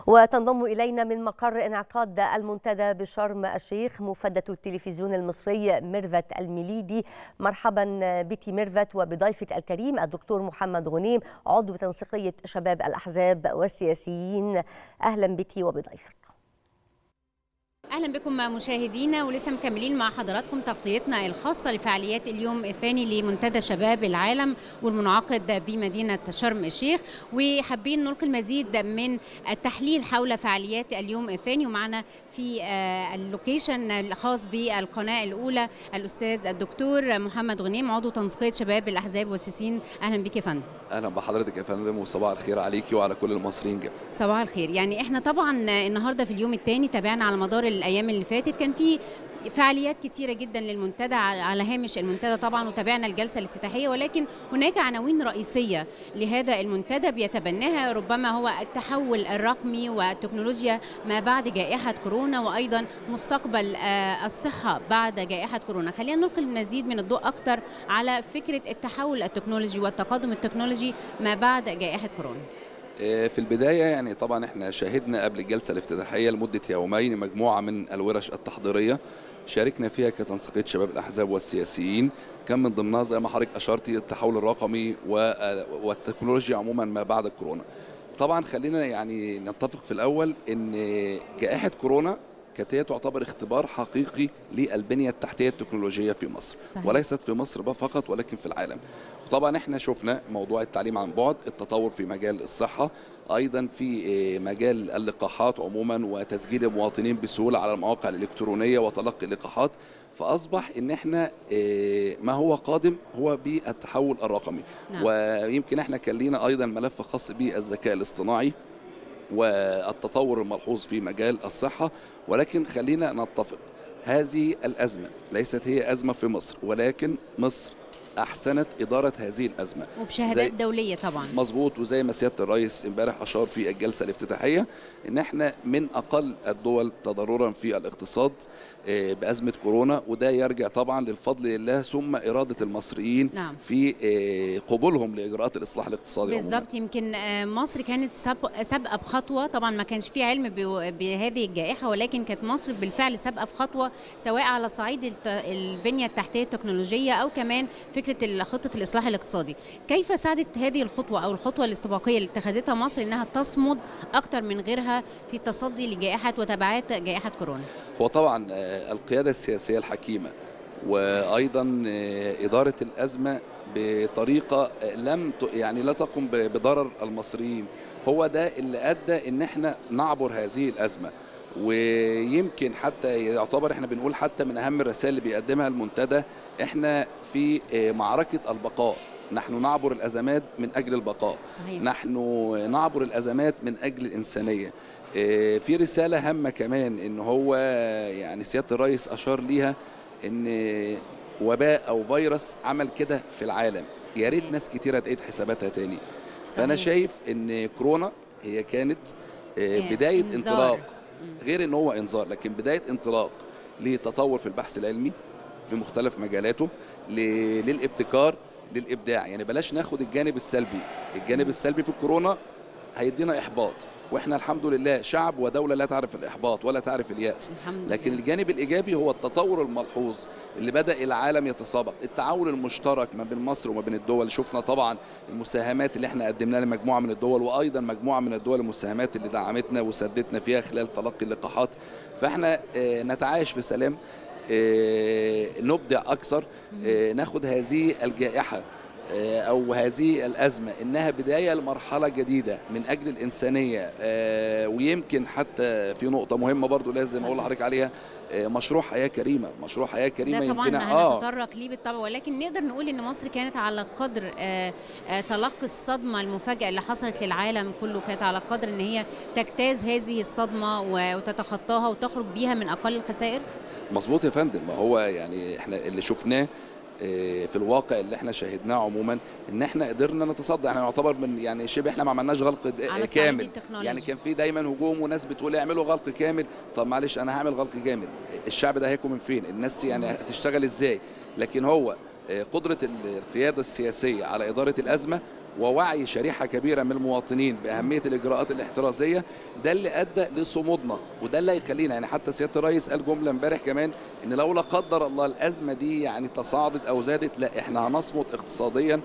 وتنضم إلينا من مقر انعقاد المنتدى بشرم الشيخ مفدة التلفزيون المصري ميرفت المليدي مرحبا بك ميرفت وبضيفك الكريم الدكتور محمد غنيم عضو تنسيقية شباب الأحزاب والسياسيين أهلا بك وبضيفك اهلا بكم مشاهدينا ولسه مكملين مع حضراتكم تغطيتنا الخاصه لفعاليات اليوم الثاني لمنتدى شباب العالم والمنعقد بمدينه شرم الشيخ وحابين نلقي المزيد من التحليل حول فعاليات اليوم الثاني ومعنا في اللوكيشن الخاص بالقناه الاولى الاستاذ الدكتور محمد غنيم عضو تنسيقيه شباب الاحزاب والسياسيين اهلا بك يا فندم اهلا بحضرتك يا فندم وصباح الخير عليكي وعلى كل المصريين جميعا صباح الخير يعني احنا طبعا النهارده في اليوم الثاني تابعنا على مدار الايام اللي فاتت كان في فعاليات كتيره جدا للمنتدى على هامش المنتدى طبعا وتابعنا الجلسه الافتتاحيه ولكن هناك عناوين رئيسيه لهذا المنتدى بيتبناها ربما هو التحول الرقمي والتكنولوجيا ما بعد جائحه كورونا وايضا مستقبل الصحه بعد جائحه كورونا خلينا نلقي المزيد من الضوء اكثر على فكره التحول التكنولوجي والتقدم التكنولوجي ما بعد جائحه كورونا في البدايه يعني طبعا احنا شاهدنا قبل الجلسه الافتتاحيه لمده يومين مجموعه من الورش التحضيريه شاركنا فيها كتنسيقيه شباب الاحزاب والسياسيين كان من ضمنها زي ما حضرتك اشرتي التحول الرقمي والتكنولوجيا عموما ما بعد الكورونا. طبعا خلينا يعني نتفق في الاول ان جائحه كورونا كانت هي تعتبر اختبار حقيقي للبنيه التحتيه التكنولوجيه في مصر صحيح. وليست في مصر فقط ولكن في العالم وطبعا احنا شفنا موضوع التعليم عن بعد التطور في مجال الصحه ايضا في مجال اللقاحات عموما وتسجيل المواطنين بسهوله على المواقع الالكترونيه وتلقي اللقاحات فاصبح ان احنا ما هو قادم هو بالتحول الرقمي نعم. ويمكن احنا كان لينا ايضا ملف خاص بالذكاء الاصطناعي والتطور الملحوظ في مجال الصحة ولكن خلينا نتفق هذه الأزمة ليست هي أزمة في مصر ولكن مصر احسنت اداره هذه الازمه وبشهادات دوليه طبعا مظبوط وزي ما سياده الرئيس امبارح اشار في الجلسه الافتتاحيه ان احنا من اقل الدول تضررا في الاقتصاد بازمه كورونا وده يرجع طبعا للفضل لله ثم اراده المصريين نعم. في قبولهم لاجراءات الاصلاح الاقتصادي بالظبط يمكن مصر كانت سابقه بخطوه طبعا ما كانش في علم بهذه الجائحه ولكن كانت مصر بالفعل سابقه بخطوه سواء على صعيد البنيه التحتيه التكنولوجيه او كمان فكره خطه الاصلاح الاقتصادي كيف ساعدت هذه الخطوه او الخطوه الاستباقيه اللي اتخذتها مصر انها تصمد اكثر من غيرها في التصدي لجائحه وتبعات جائحه كورونا هو طبعا القياده السياسيه الحكيمه وايضا اداره الازمه بطريقه لم يعني لا تقم بضرر المصريين هو ده اللي ادى ان احنا نعبر هذه الازمه ويمكن حتى يعتبر احنا بنقول حتى من اهم الرسائل اللي بيقدمها المنتدى احنا في معركه البقاء نحن نعبر الازمات من اجل البقاء صحيح. نحن نعبر الازمات من اجل الانسانيه في رساله هامه كمان ان هو يعني سياده الرئيس اشار ليها ان وباء او فيروس عمل كده في العالم يا ريت ناس كتيره تعيد حساباتها تاني صحيح. فانا شايف ان كورونا هي كانت بدايه انذار. انطلاق غير ان هو انذار لكن بدايه انطلاق لتطور في البحث العلمي في مختلف مجالاته للابتكار للابداع يعني بلاش ناخد الجانب السلبي الجانب السلبي في الكورونا هيدينا احباط واحنا الحمد لله شعب ودوله لا تعرف الاحباط ولا تعرف الياس لكن الجانب الايجابي هو التطور الملحوظ اللي بدا العالم يتسابق التعاون المشترك ما بين مصر وما بين الدول شفنا طبعا المساهمات اللي احنا قدمناها لمجموعه من الدول وايضا مجموعه من الدول المساهمات اللي دعمتنا وسددنا فيها خلال تلقي اللقاحات فاحنا نتعايش في سلام نبدع اكثر ناخد هذه الجائحه او هذه الازمه انها بدايه لمرحله جديده من اجل الانسانيه ويمكن حتى في نقطه مهمه برضو لازم اقول لحضرتك عليها مشروع حياه كريمه مشروع حياه كريمه ده طبعا يمكن هنتطرق ليه بالطبع ولكن نقدر نقول ان مصر كانت على قدر تلقي الصدمه المفاجئه اللي حصلت للعالم كله كانت على قدر ان هي تجتاز هذه الصدمه وتتخطاها وتخرج بيها من اقل الخسائر مظبوط يا فندم ما هو يعني احنا اللي شفناه في الواقع اللي احنا شاهدناه عموما ان احنا قدرنا نتصدى احنا نعتبر من يعني شبه احنا ما عملناش غلق على كامل التكنولوجيا. يعني كان في دايما هجوم وناس بتقول اعملوا غلق كامل طب معلش انا هعمل غلق كامل الشعب ده هيكون من فين الناس يعني هتشتغل ازاي لكن هو قدره القياده السياسيه على اداره الازمه ووعي شريحه كبيره من المواطنين باهميه الاجراءات الاحترازيه ده اللي ادى لصمودنا وده اللي هيخلينا يعني حتى سياده الرئيس قال جمله امبارح كمان ان لو لا قدر الله الازمه دي يعني تصاعدت او زادت لا احنا هنصمد اقتصاديا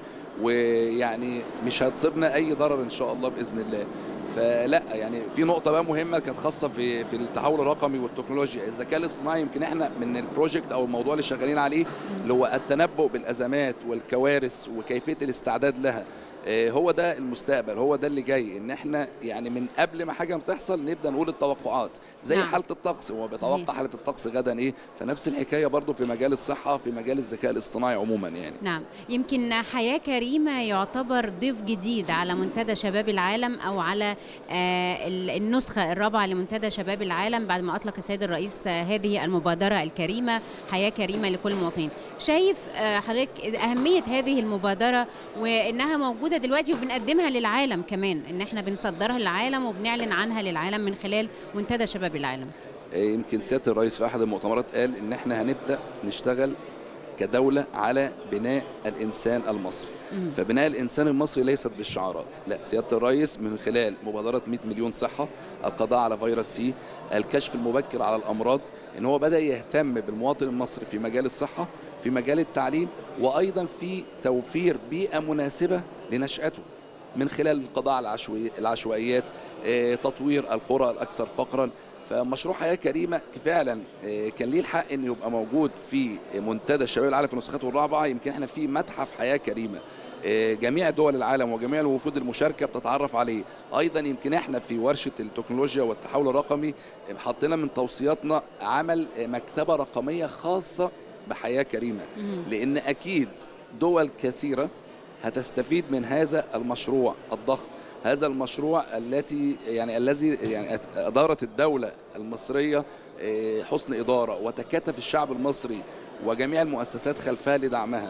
ويعني مش هتصيبنا اي ضرر ان شاء الله باذن الله فلا يعني في نقطه بقى مهمه كانت خاصه في في التحول الرقمي والتكنولوجيا الذكاء الاصطناعي يمكن احنا من البروجكت او الموضوع اللي شغالين عليه اللي هو التنبؤ بالازمات والكوارث وكيفيه الاستعداد لها آه، هو ده المستقبل هو ده اللي جاي ان احنا يعني من قبل ما حاجه بتحصل نبدا نقول التوقعات زي نعم. حاله الطقس هو صحيح. بيتوقع حاله الطقس غدا ايه فنفس الحكايه برضو في مجال الصحه في مجال الذكاء الاصطناعي عموما يعني نعم يمكن حياة كريمة يعتبر ضيف جديد على منتدى شباب العالم أو على آه، ال- النسخة الرابعة لمنتدى شباب العالم بعد ما أطلق السيد الرئيس آه، هذه المبادرة الكريمة حياة كريمة لكل المواطنين شايف آه، حضرتك أهمية هذه المبادرة وإنها موجودة دلوقتي وبنقدمها للعالم كمان إن إحنا بنصدرها للعالم وبنعلن عنها للعالم من خلال منتدى شباب العالم آه، يمكن سياده الرئيس في احد المؤتمرات قال ان احنا هنبدا نشتغل كدوله على بناء الانسان المصري مم. فبناء الانسان المصري ليست بالشعارات لا سياده الرئيس من خلال مبادره 100 مليون صحه القضاء على فيروس سي الكشف المبكر على الامراض ان هو بدا يهتم بالمواطن المصري في مجال الصحه في مجال التعليم وايضا في توفير بيئه مناسبه لنشاته من خلال القضاء على العشوائي- العشوائيات آه، تطوير القرى الاكثر فقرا فمشروع حياه كريمه فعلا آه، كان ليه الحق انه يبقى موجود في منتدى الشباب العالم في نسخته الرابعه يمكن احنا في متحف حياه كريمه آه، جميع دول العالم وجميع الوفود المشاركه بتتعرف عليه ايضا يمكن احنا في ورشه التكنولوجيا والتحول الرقمي آه، حطينا من توصياتنا عمل آه، مكتبه رقميه خاصه بحياه كريمه مم. لان اكيد دول كثيره هتستفيد من هذا المشروع الضخم هذا المشروع التي يعني الذي يعني أت- ادارت الدوله المصريه آه، حسن اداره وتكاتف الشعب المصري وجميع المؤسسات خلفها لدعمها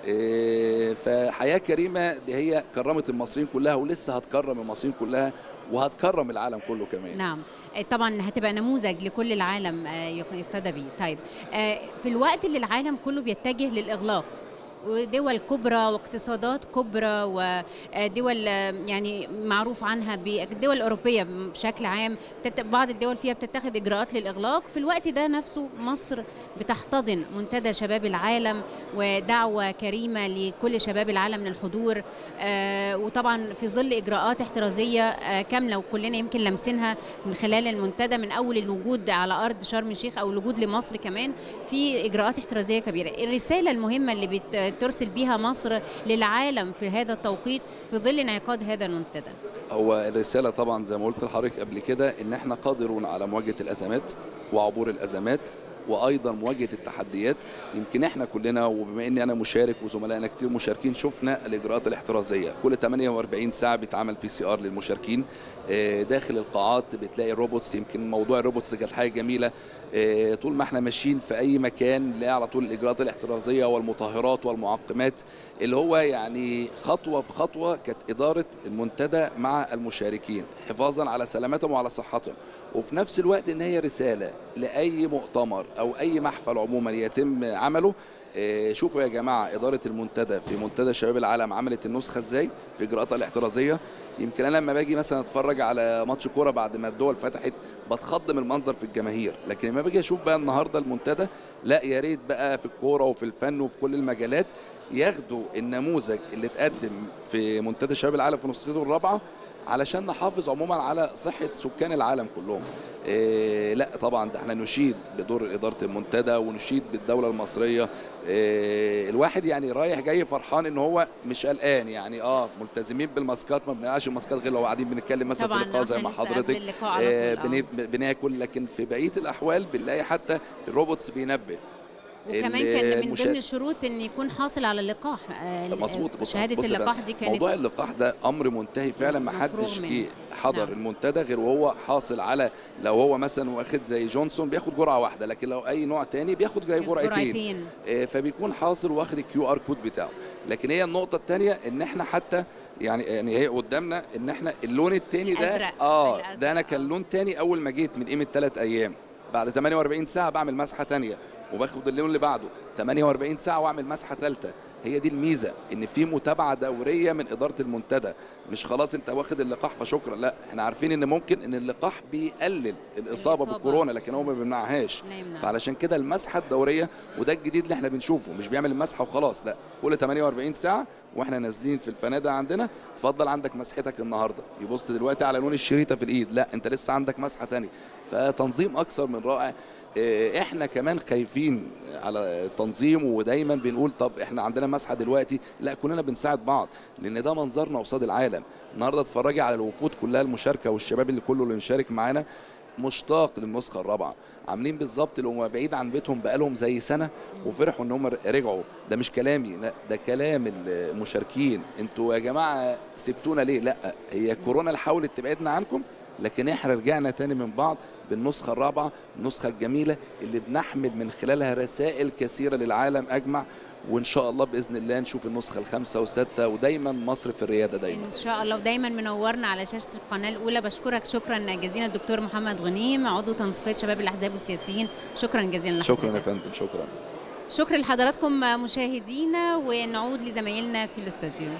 آه، فحياه كريمه دي هي كرمت المصريين كلها ولسه هتكرم المصريين كلها وهتكرم العالم كله كمان نعم آه، طبعا هتبقى نموذج لكل العالم آه، يق- يقتدى به طيب آه، في الوقت اللي العالم كله بيتجه للإغلاق ودول كبرى واقتصادات كبرى ودول آه، يعني معروف عنها بالدول الأوروبية بشكل عام بتت- بعض الدول فيها بتتخذ إجراءات للإغلاق في الوقت ده نفسه مصر بتحتضن منتدى شباب العالم ودعوة كريمة لكل شباب العالم للحضور آه، وطبعا في ظل إجراءات احترازية آه، كاملة وكلنا يمكن لمسينها من خلال المنتدى من أول الوجود على أرض شرم الشيخ أو الوجود لمصر كمان في إجراءات احترازية كبيرة الرسالة المهمة اللي بت- بترسل بيها مصر للعالم في هذا التوقيت في ظل انعقاد هذا المنتدى هو الرسالة طبعا زي ما قلت لحضرتك قبل كده ان احنا قادرون على مواجهة الازمات وعبور الازمات وايضا مواجهه التحديات يمكن احنا كلنا وبما اني انا مشارك وزملائنا كتير مشاركين شفنا الاجراءات الاحترازيه كل 48 ساعه بيتعمل بي سي ار للمشاركين آه، داخل القاعات بتلاقي الروبوتس يمكن موضوع الروبوتس كانت حاجه جميله آه، طول ما احنا ماشيين في اي مكان نلاقي على طول الاجراءات الاحترازيه والمطهرات والمعقمات اللي هو يعني خطوه بخطوه كانت اداره المنتدى مع المشاركين حفاظا على سلامتهم وعلى صحتهم وفي نفس الوقت ان هي رساله لاي مؤتمر او اي محفل عموما يتم عمله آه، شوفوا يا جماعه اداره المنتدى في منتدى شباب العالم عملت النسخه ازاي في اجراءاتها الاحترازيه يمكن انا لما باجي مثلا اتفرج على ماتش كوره بعد ما الدول فتحت بتخض من المنظر في الجماهير لكن لما باجي اشوف بقى النهارده المنتدى لا يا ريت بقى في الكوره وفي الفن وفي كل المجالات ياخدوا النموذج اللي اتقدم في منتدى شباب العالم في نسخته الرابعه علشان نحافظ عموما على صحه سكان العالم كلهم إيه لا طبعا ده احنا نشيد بدور اداره المنتدى ونشيد بالدوله المصريه إيه الواحد يعني رايح جاي فرحان ان هو مش قلقان يعني اه ملتزمين بالماسكات ما بنقلقش الماسكات غير لو قاعدين بنتكلم مثلا في طبعا اللقاء زي إحنا ما لسه قبل حضرتك اللقاء على آه، طول، آه. بن- بناكل لكن في بقيه الاحوال بنلاقي حتى الروبوتس بينبه وكمان ال- كان من المشاهد- ضمن الشروط ان يكون حاصل على اللقاح آه، ال- مظبوط بص شهاده بص يا اللقاح فندم، دي كانت موضوع اللقاح ده امر منتهي فعلا ما مفروغ حدش منه. جه حضر نعم. نعم. المنتدى غير وهو حاصل على لو هو مثلا واخد زي جونسون بياخد جرعه واحده لكن لو اي نوع تاني بياخد زي جرعتين جرعتين آه، فبيكون حاصل واخد الكيو ار كود بتاعه لكن هي النقطه الثانيه ان احنا حتى يعني يعني هي قدامنا ان احنا اللون الثاني ده الأزرق. اه الأزرق، ده انا كان آه. لون تاني اول ما جيت من قيمه ثلاث ايام بعد 48 ساعه بعمل مسحه تانية وباخد اليوم اللي بعده 48 ساعه واعمل مسحه ثالثه هي دي الميزه ان في متابعه دوريه من اداره المنتدى مش خلاص انت واخد اللقاح فشكرا لا احنا عارفين ان ممكن ان اللقاح بيقلل الاصابه الإصابة. بالكورونا لكن هو ما بيمنعهاش لا يمنع. فعلشان كده المسحه الدوريه وده الجديد اللي احنا بنشوفه مش بيعمل المسحه وخلاص لا كل 48 ساعه واحنا نازلين في الفنادق عندنا اتفضل عندك مسحتك النهارده يبص دلوقتي على لون الشريطه في الايد لا انت لسه عندك مسحه تانية فتنظيم اكثر من رائع اه، احنا كمان خايفين على التنظيم ودايما بنقول طب احنا عندنا مسحه دلوقتي لا كلنا بنساعد بعض لان ده منظرنا قصاد العالم النهارده اتفرجي على الوفود كلها المشاركه والشباب اللي كله اللي مشارك معانا مشتاق للنسخه الرابعه عاملين بالظبط اللي هم بعيد عن بيتهم بقالهم زي سنه وفرحوا ان هم رجعوا ده مش كلامي لا ده كلام المشاركين انتوا يا جماعه سبتونا ليه لا هي كورونا اللي حاولت تبعدنا عنكم لكن احنا رجعنا تاني من بعض بالنسخه الرابعه النسخه الجميله اللي بنحمل من خلالها رسائل كثيره للعالم اجمع وان شاء الله باذن الله نشوف النسخه الخامسه والسادسه ودايما مصر في الرياده دايما ان شاء الله ودايما منورنا على شاشه القناه الاولى بشكرك شكرا جزيلا الدكتور محمد غنيم عضو تنسيقيه شباب الاحزاب والسياسيين شكرا جزيلا شكرا يا لحضرتك. فندم شكرا شكرا لحضراتكم مشاهدينا ونعود لزمايلنا في الاستوديو